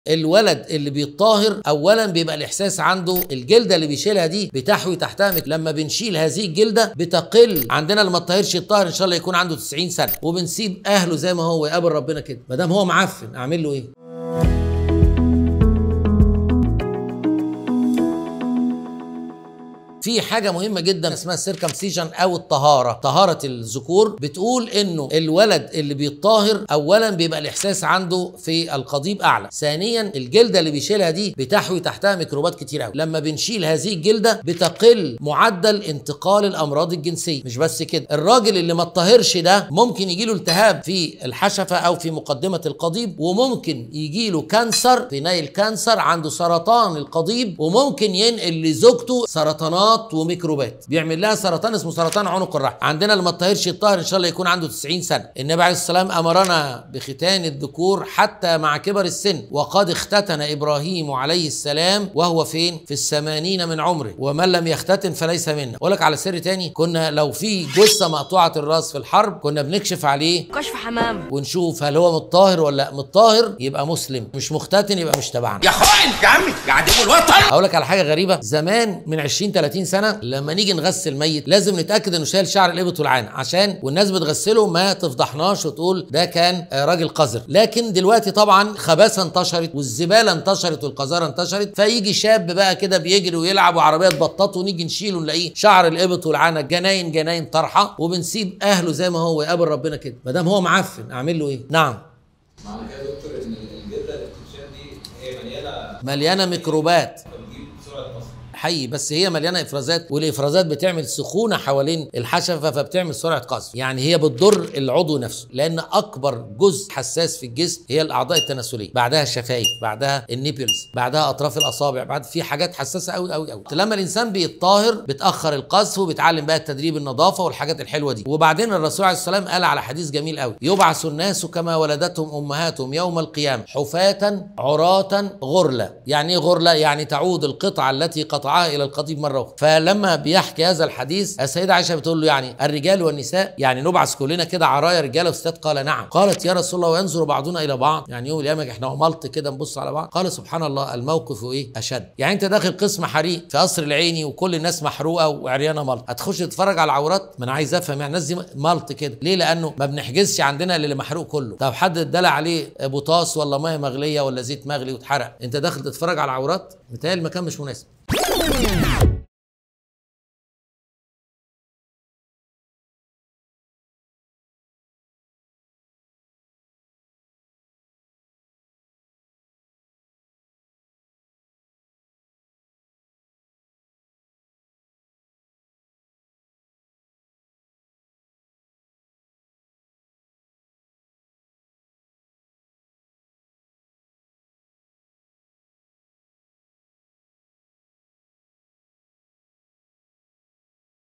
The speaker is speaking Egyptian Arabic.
الولد اللي بيتطاهر اولا بيبقى الاحساس عنده الجلده اللي بيشيلها دي بتحوي تحتها مك- لما بنشيل هذه الجلده بتقل عندنا اللي ما اتطهرش يتطهر ان شاء الله يكون عنده 90 سنه وبنسيب اهله زي ما هو يقابل ربنا كده ما دام هو معفن اعمل له ايه في حاجة مهمة جدا اسمها السيركمسيجن أو الطهارة، طهارة الذكور بتقول إنه الولد اللي بيتطاهر أولاً بيبقى الإحساس عنده في القضيب أعلى، ثانياً الجلدة اللي بيشيلها دي بتحوي تحتها ميكروبات كتير أوي، لما بنشيل هذه الجلدة بتقل معدل انتقال الأمراض الجنسية، مش بس كده، الراجل اللي ما اتطهرش ده ممكن يجيله التهاب في الحشفة أو في مقدمة القضيب وممكن يجيله كانسر في نايل كانسر عنده سرطان القضيب وممكن ينقل لزوجته سرطانات وميكروبات بيعمل لها سرطان اسمه سرطان عنق الرحم عندنا اللي ما اتطهرش يتطهر ان شاء الله يكون عنده 90 سنه النبي عليه السلام امرنا بختان الذكور حتى مع كبر السن وقد اختتن ابراهيم عليه السلام وهو فين في الثمانين من عمره ومن لم يختتن فليس منا اقول لك على سر تاني كنا لو في جثه مقطوعه الراس في الحرب كنا بنكشف عليه كشف حمام ونشوف هل هو متطهر ولا لا متطهر يبقى مسلم مش مختتن يبقى مش تبعنا يا خاين يا عمي يا عدو الوطن اقول لك على حاجه غريبه زمان من 20 30 سنه لما نيجي نغسل ميت لازم نتاكد انه شايل شعر الابط والعانه عشان والناس بتغسله ما تفضحناش وتقول ده كان آه، راجل قذر لكن دلوقتي طبعا خباثه انتشرت والزباله انتشرت والقذاره انتشرت فيجي شاب بقى كده بيجري ويلعب وعربيات بطاط ونيجي نشيله نلاقيه شعر الابط والعانه جناين جناين طرحه وبنسيب اهله زي ما هو يقابل ربنا كده ما دام هو معفن اعمل له ايه نعم معنى كده يا دكتور ان الجلده اللي بتتشال دي هي مليانه مليانه ميكروبات بتجيب سرعه مصر حقيقي بس هي مليانه افرازات والافرازات بتعمل سخونه حوالين الحشفه فبتعمل سرعه قذف يعني هي بتضر العضو نفسه لان اكبر جزء حساس في الجسم هي الاعضاء التناسليه بعدها الشفايف بعدها النيبلز بعدها اطراف الاصابع بعد في حاجات حساسه قوي قوي قوي لما الانسان بيتطهر بتاخر القذف وبيتعلم بقى التدريب النظافه والحاجات الحلوه دي وبعدين الرسول عليه السلام قال على حديث جميل قوي يبعث الناس كما ولدتهم امهاتهم يوم القيامه حفاة عراة غرلا يعني ايه غرلا يعني تعود القطعه التي قطعها الى القضيب مره اخرى فلما بيحكي هذا الحديث السيده عائشه بتقول له يعني الرجال والنساء يعني نبعث كلنا كده عرايا رجاله وستات قال نعم قالت يا رسول الله وينظر بعضنا الى بعض يعني يوم القيامه احنا وملط كده نبص على بعض قال سبحان الله الموقف ايه اشد يعني انت داخل قسم حريق في قصر العيني وكل الناس محروقه وعريانه ملط هتخش تتفرج على العورات ما انا عايز افهم يعني الناس دي ملط كده ليه لانه ما بنحجزش عندنا اللي محروق كله طب حد اتدلع عليه بوتاص ولا ميه مغليه ولا زيت مغلي واتحرق انت داخل تتفرج على العورات متهيألي المكان مش مناسب